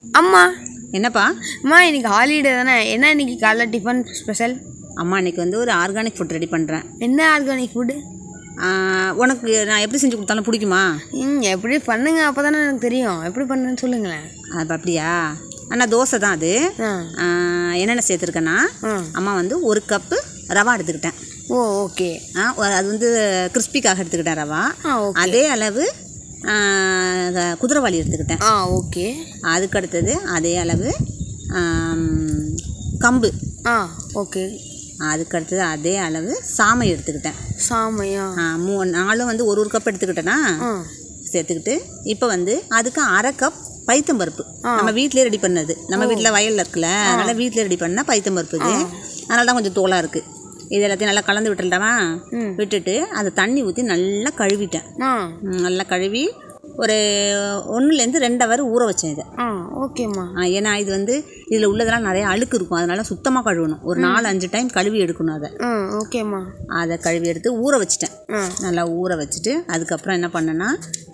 அம்மா என்னப்பா அம்மா இன்னைக்கு ஹாலிடே தானே என்ன இன்னைக்கு காலைல டிஃபன் ஸ்பெஷல் அம்மா இன்னைக்கு வந்து ஒரு ஆர்கானிக் ஃபுட் ரெடி பண்ணுறேன் என்ன ஆர்கானிக் ஃபுட்டு உனக்கு நான் எப்படி செஞ்சு கொடுத்தாலும் பிடிக்குமா ம் எப்படி பண்ணுங்க அப்போ தானே எனக்கு தெரியும் எப்படி பண்ணுன்னு சொல்லுங்களேன் அது அப்படியா அண்ணா தோசை தான் அது ஆ ஆ, என்னென்ன சேர்த்துருக்கேன்னா ஆ அம்மா வந்து ஒரு கப்பு ரவா எடுத்துக்கிட்டேன் ஓ ஓகே ஆ, ஒரு- அது வந்து கிறிஸ்பிக்காக எடுத்துக்கிட்டேன் ரவா ஆ ஓகே அதே அளவு ஆ, க- குதிரைவாளி எடுத்துக்கிட்டேன் ஆ ஓகே அதுக்கு அடுத்தது அதே அளவு ஆம், கம்பு ஆ ஓகே அதுக்கு அடுத்தது அதே அளவு சாமை எடுத்துக்கிட்டேன் சாமையா ஆ, மூ நாலும் வந்து ஒரு ஒரு கப் எடுத்துக்கிட்டேன்னா ஆ சேர்த்துக்கிட்டு இப்போ வந்து அதுக்கு அரை கப் பைத்தம்பருப்பு நம்ம வீட்டிலே ரெடி பண்ணது நம்ம வீட்டில் வயலில் இருக்குல்ல அதனால் வீட்டில் ரெடி பண்ணால் பைத்தம்பருப்பு இது அதனால தான் கொஞ்சம் தோலாக இருக்குது இது எல்லாத்தையும் நல்லா கலந்து விட்டுட்டேமா ம். விட்டுட்டு அதை தண்ணி ஊற்றி நல்லா கழுவிட்டேன் ஆ ம், நல்லா கழுவி ஒரு ஒன்றுலேருந்து ரெண்டு ஹவர் ஊற வச்சேன் இதை ஆ ஓகேம்மா ஆ, ஏன்னா இது வந்து இதில் உள்ளதெல்லாம் நிறைய அழுக்கு இருக்கும் அதனால சுத்தமாக கழுவணும் ஒரு நாலு அஞ்சு டைம் கழுவி எடுக்கணும் அதை ஆ ஓகேம்மா அதை கழுவி எடுத்து ஊற வச்சிட்டேன் ஆ நல்லா ஊற வச்சுட்டு அதுக்கப்புறம் என்ன பண்ணேன்னா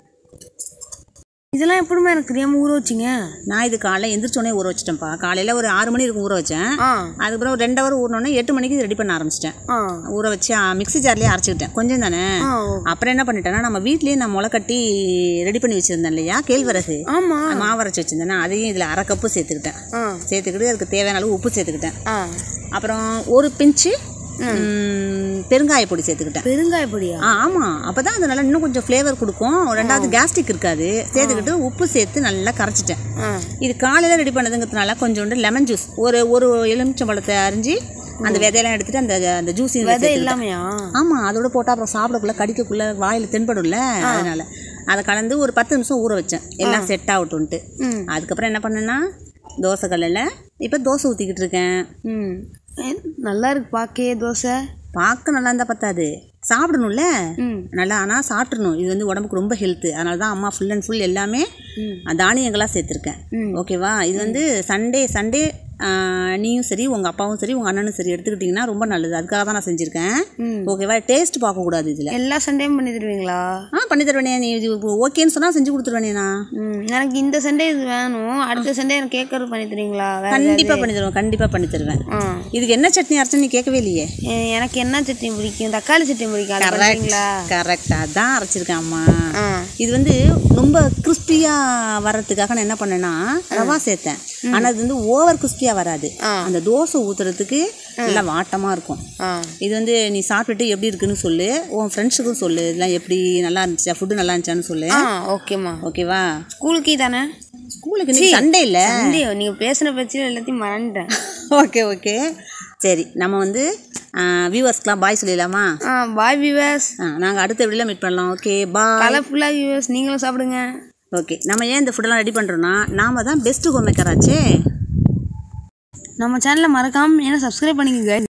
இதெல்லாம் எப்படிம்மா எனக்கு தெரியாமல் ஊற வச்சிங்க நான் இது காலைல எந்திரிச்சோடனே ஊற வச்சிட்டேன்ப்பா காலையில் ஒரு ஆறு மணி இருக்கும் ஊற வச்சேன் ஆ அதுக்கப்புறம் ஒரு ரெண்டு ஹவர் ஊறினோடனே எட்டு மணிக்கு ரெடி பண்ண ஆரம்பிச்சிட்டேன் ஆ ஊற வச்சு ஆ, மிக்ஸி ஜார்லேயே அரைச்சிக்கிட்டேன் கொஞ்சம் தானே ஆ ஓ அப்புறம் என்ன பண்ணிட்டேன்னா நம்ம வீட்லேயே நான் முளை கட்டி ரெடி பண்ணி வச்சுருந்தேன் இல்லையா கேழ்வரகு ஆமாம் மாவு அரைச்சி வச்சுருந்தேன்னா அதையும் இதில் அரை கப்பு சேர்த்துக்கிட்டேன் ஆ சேர்த்துக்கிட்டு அதுக்கு தேவையான அளவு உப்பு சேர்த்துக்கிட்டேன் ஆ அப்புறம் ஒரு பிஞ்சு ம், பெருங்காய பொடி சேர்த்துக்கிட்டேன் பெருங்காய பொடியா ஆ ஆமாம் அப்போ தான் அது நல்லா இன்னும் கொஞ்சம் ஃப்ளேவர் கொடுக்கும் ரெண்டாவது கேஸ்ட்ரிக் இருக்காது சேர்த்துக்கிட்டு உப்பு சேர்த்து நல்லா கரைச்சிட்டேன் ஆ இது காலையில் ரெடி பண்ணதுங்கிறதுனால கொஞ்சோண்டு லெமன் ஜூஸ் ஒரு ஒரு எலுமிச்சம்பழத்தை அரிஞ்சு அந்த விதையெல்லாம் எடுத்துட்டு அந்த அந்த ஜூஸ் விதை இல்லாமையா ஆமாம் அதோட போட்டால் அப்புறம் சாப்பிடக்குள்ள கடிக்கக்குள்ள வாயில் தென்படும்ல அதனால அதை கலந்து ஒரு பத்து நிமிஷம் ஊற வச்சேன் எல்லாம் செட் ஆகட்டும்ன்ட்டு ம் அதுக்கப்புறம் என்ன பண்ணேன்னா தோசை கல்லில் இப்போ தோசை ஊற்றிக்கிட்டு இருக்கேன் ம் ஏ, நல்லா இருக்கு பாக்கே தோசை பார்க்க நல்லா இருந்தால் பத்தாது சாப்பிடணும்ல ம் நல்லா ஆனால் சாப்பிட்றணும் இது வந்து உடம்புக்கு ரொம்ப ஹெல்த்து அதனால தான் அம்மா ஃபுல் அண்ட் ஃபுல் எல்லாமே ம். தானியங்களாக சேர்த்துருக்கேன் ம். ஓகேவா இது வந்து சண்டே சண்டே நீயும் சரி உங்கள் அப்பாவும் சரி உங்கள் அண்ணனும் சரி எடுத்துக்கிட்டிங்கன்னா ரொம்ப நல்லது அதுக்காக தான் நான் செஞ்சுருக்கேன் ம் ஓகேவா டேஸ்ட் பார்க்கக்கூடாது இதில் எல்லா சண்டேயும் பண்ணி தருவீங்களா ஆ பண்ணி தருவேனே நீ இது ஓகேன்னு சொன்னால் செஞ்சு கொடுத்துருவேனேண்ணா ம் எனக்கு இந்த சண்டே இது வேணும் அடுத்த சண்டே எனக்கு கேட்கறது பண்ணி தருவீங்களா வேற கண்டிப்பாக பண்ணி தருவேன் கண்டிப்பாக பண்ணி தருவேன் ஆ இதுக்கு என்ன சட்னி அரைச்சு நீ கேட்கவே இல்லையே எ- எனக்கு என்ன சட்னி பிடிக்கும் தக்காளி சட்னி பிடிக்கும் அது பண்ணுறீங்களா கரெக்ட் அதான் அரைச்சிருக்கேன் அம்மா ஆ இது வந்து ரொம்ப கிறிஸ்பியாக வர்றதுக்காக நான் என்ன பண்ணேன்னா ரவா சேர்த்தேன் ஆனால் அது வந்து ஓவர் கிறிஸ்பியாக வராது ஆ. அந்த தோசை ஊற்றுறதுக்கு நல்லா வாட்டமாக இருக்கும் ஆ இது வந்து நீ சாப்பிட்டுட்டு எப்படி இருக்குன்னு சொல்லு உன் ஃப்ரெண்ட்ஸுக்கும் சொல்லு இதெல்லாம் எப்படி நல்லா இருந்துச்சா ஃபுட்டு நல்லா இருந்துச்சான்னு சொல்லு ஆ ஓகேம்மா ஓகேவா ஸ்கூலுக்கு தானே ஸ்கூலுக்கு இன்னைக்கு சண்டே இல்லை சண்டே நீங்கள் பேசின பட்சத்தில் எல்லாத்தையும் மறந்துட்டேன் ஓகே ஓகே சரி நம்ம வந்து வியூவர்ஸ்க்கெலாம் பாய் சொல்லிடலாமா ஆ பாய் வியூவர்ஸ் நாங்கள் அடுத்த வீடியோவில் மீட் பண்ணலாம் ஓகே பாய் கலர்ஃபுல்லாக வியூவர்ஸ் நீங்களும் சாப்பிடுங்க ஓகே நம்ம ஏன் இந்த ஃபுட்டெல்லாம் ரெடி பண்ணுறோன்னா நாம தான் பெஸ்ட்டு ஹோம் மேக்கர் ஆச்சே நம்ம சேனலை மறக்காம ஏன்னா சப்ஸ்கிரைப் பண்ணிக்கங்க